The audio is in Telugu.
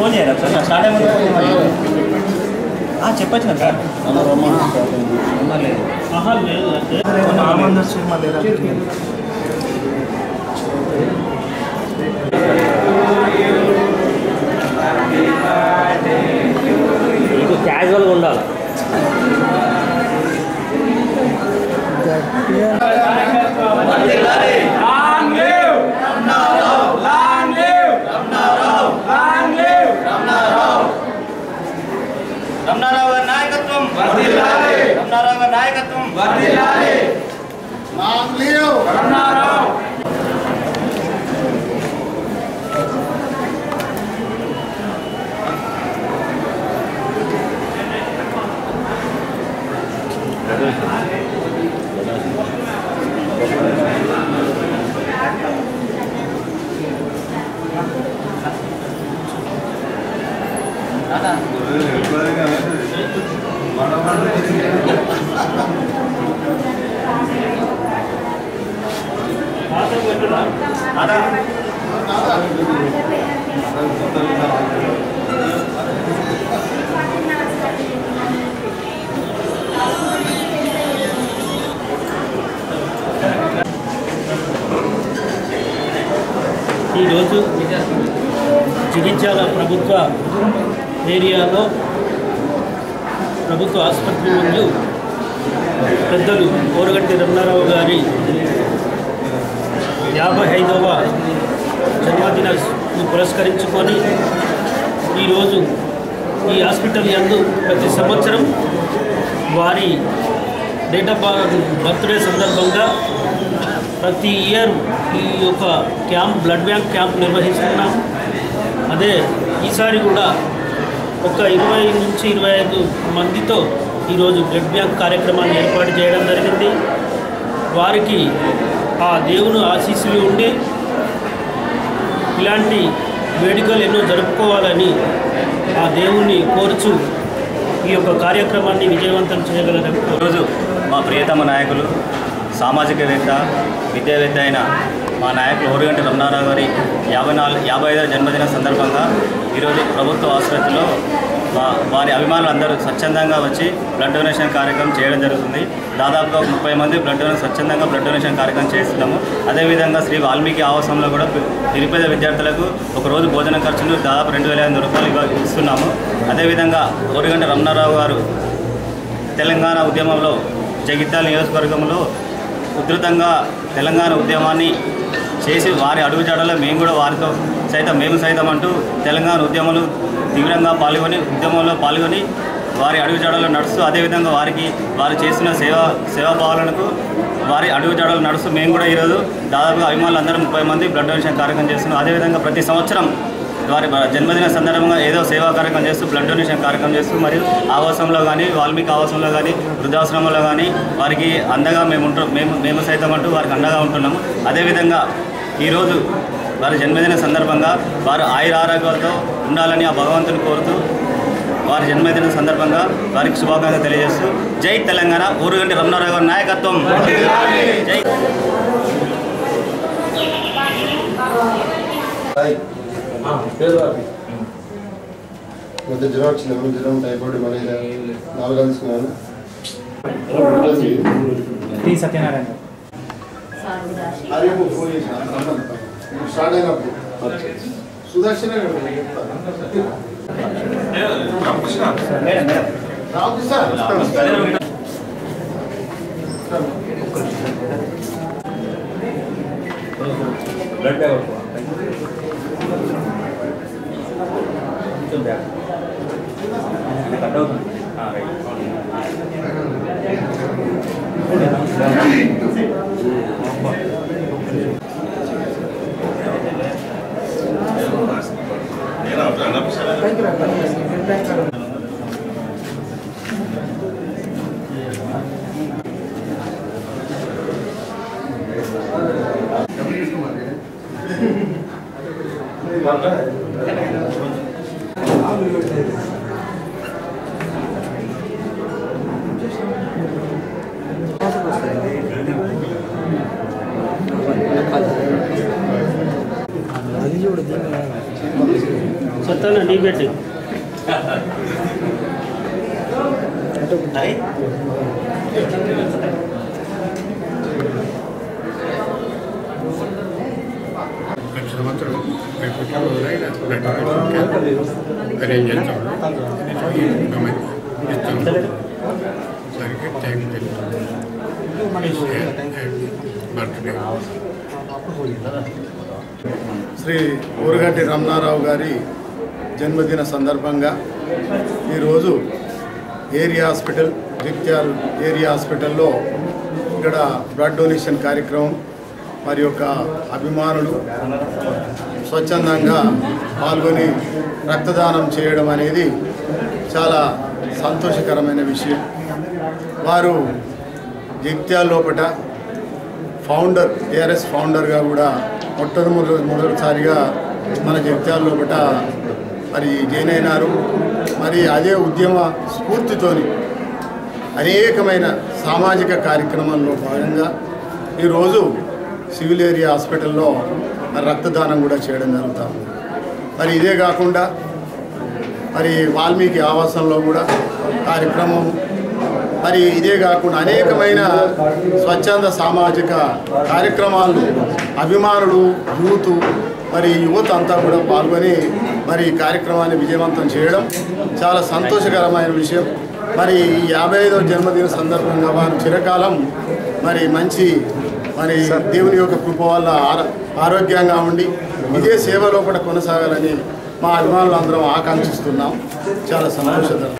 ఫోన్ చేయరా సార్ స్టార్ట్ అయిపోయింది చెప్పచ్చు కదా సార్ ఆహా లేదు అంటే మీకు క్యాజువల్గా ఉండాలి రమణారావు గారి నాయకత్వం రమణారావు గారి నాయకత్వం అదా ఈరోజు జగిత్యాల ప్రభుత్వ ఏరియాలో ప్రభుత్వ ఆసుపత్రి ముందు పెద్దలు ఓరగంటి రమణారావు గారి యాభై ఐదవ జన్మదినాన్ని పురస్కరించుకొని ఈరోజు ఈ హాస్పిటల్ యందు ప్రతి సంవత్సరం వారి డేట్ ఆఫ్ బర్త్డే సందర్భంగా ప్రతి ఇయర్ ఈ యొక్క క్యాంప్ బ్లడ్ బ్యాంక్ క్యాంప్ నిర్వహిస్తున్నాం అదే ఈసారి కూడా ఒక ఇరవై నుంచి ఇరవై ఐదు మందితో ఈరోజు బ్లడ్ బ్యాంక్ కార్యక్రమాన్ని ఏర్పాటు చేయడం జరిగింది వారికి ఆ దేవుని ఆశీస్సులు ఉండి ఇలాంటి వేడుకలు ఎన్నో జరుపుకోవాలని ఆ దేవుణ్ణి కోరుచు ఈ యొక్క కార్యక్రమాన్ని విజయవంతం చేయగలరని కోరు- ఈరోజు మా ప్రియతమ నాయకులు సామాజికవేత్త విద్యావేత్త అయిన మా నాయకులు ఓరుగంటి రమణారావు గారి యాభై నాలుగు యాభై ఐదవ జన్మదిన సందర్భంగా ఈరోజు ప్రభుత్వ ఆసుపత్రిలో మా వారి అభిమానులందరూ స్వచ్ఛందంగా వచ్చి బ్లడ్ డొనేషన్ కార్యక్రమం చేయడం జరుగుతుంది దాదాపుగా ఒక ముప్పై మంది బ్లడ్ డొనేషన్ స్వచ్ఛందంగా బ్లడ్ డొనేషన్ కార్యక్రమం చేస్తున్నాము అదేవిధంగా శ్రీ వాల్మీకి ఆవాసంలో కూడా నిరుపేద విద్యార్థులకు ఒక రోజు భోజన ఖర్చును దాదాపు రెండు వేల ఐదు రూపాయలు ఇవ్వ- ఇస్తున్నాము అదేవిధంగా ఓరుగంటి రమణారావు గారు తెలంగాణ ఉద్యమంలో జగిత్యాల నియోజకవర్గంలో ఉధృతంగా తెలంగాణ ఉద్యమాన్ని చేసి వారి అడుగుజాడలో మేము కూడా వారితో సైతం మేము సైతం అంటూ తెలంగాణ ఉద్యమంలో తీవ్రంగా పాల్గొని ఉద్యమంలో పాల్గొని వారి అడుగుజాడలో నడుస్తూ అదేవిధంగా వారికి వారు చేస్తున్న సేవ సేవాభావాలకు వారి అడుగుజాడలు నడుస్తూ మేము కూడా ఈరోజు దాదాపుగా అభిమానులు అందరం ముప్పై మంది బ్లడ్ డొనేషన్ కార్యక్రమం చేస్తున్నాం అదేవిధంగా ప్రతి సంవత్సరం వారి జన్మదిన సందర్భంగా ఏదో సేవా కార్యక్రమం చేస్తూ బ్లడ్ డొనేషన్ కార్యక్రమం చేస్తూ మరియు ఆవాసంలో కానీ వాల్మీకి ఆవాసంలో కానీ వృద్ధాశ్రమంలో కానీ వారికి అండగా మేము ఉంటాం మేము మేము సైతం అంటూ వారికి అండగా ఉంటున్నాము అదేవిధంగా ఈరోజు వారి జన్మదిన సందర్భంగా వారు ఆయుర ఆరోగ్యాలతో ఉండాలని ఆ భగవంతుని కోరుతూ వారి జన్మదిన సందర్భంగా వారికి శుభాకాంక్షలు తెలియజేస్తూ జై తెలంగాణ ఊరుగంటి రమణారావు గారి నాయకత్వం జై మధ్య జ్వరం వచ్చింది జ్వరం టైఫాయిడ్ మలేరియా నాలుగు కలుసుకున్నాను సత్యనారాయణ అదే ఫోన్ చేసిన స్టార్ట్ అయినప్పుడు సుదర్శన రామకృష్ణ చెప్తాను నీ పెట్టి ప్రతి సంవత్సరం రేపు రోజులైనా బ్లడ్ క్యాంప్ అరేంజ్ చేస్తాం ఇస్తాం సరిగ్గా టైం బర్త్డే శ్రీ ఊరగంటి రమణారావు గారి జన్మదిన సందర్భంగా ఈరోజు ఏరియా హాస్పిటల్ జగిత్యాల్ ఏరియా హాస్పిటల్లో ఇక్కడ బ్లడ్ డొనేషన్ కార్యక్రమం మరి యొక్క అభిమానులు స్వచ్ఛందంగా పాల్గొని రక్తదానం చేయడం అనేది చాలా సంతోషకరమైన విషయం వారు జగిత్యాల లోపట ఫౌండర్ ఏఆర్ఎస్ ఫౌండర్గా కూడా మొట్టమొదటి మొదటిసారిగా మన జగిత్యాల లోపట మరి జాయిన్ అయినారు మరి అదే ఉద్యమ స్ఫూర్తితోని అనేకమైన సామాజిక కార్యక్రమాల్లో భాగంగా ఈరోజు సివిల్ ఏరియా హాస్పిటల్లో మరి రక్తదానం కూడా చేయడం జరుగుతూ ఉంది మరి ఇదే కాకుండా మరి వాల్మీకి ఆవాసంలో కూడా కార్యక్రమం మరి ఇదే కాకుండా అనేకమైన స్వచ్ఛంద సామాజిక కార్యక్రమాలు అభిమానులు యూత్ మరి యువత అంతా కూడా పాల్గొని మరి ఈ కార్యక్రమాన్ని విజయవంతం చేయడం చాలా సంతోషకరమైన విషయం మరి ఈ యాభై ఐదవ జన్మదిన సందర్భంగా వారు చిరకాలం మరి మంచి మరి దేవుని యొక్క కృప వల్ల ఆర- ఆరోగ్యంగా ఉండి ఇదే సేవ లోపల కొనసాగాలని మా అభిమానులు అందరం ఆకాంక్షిస్తున్నాం చాలా సంతోషకరం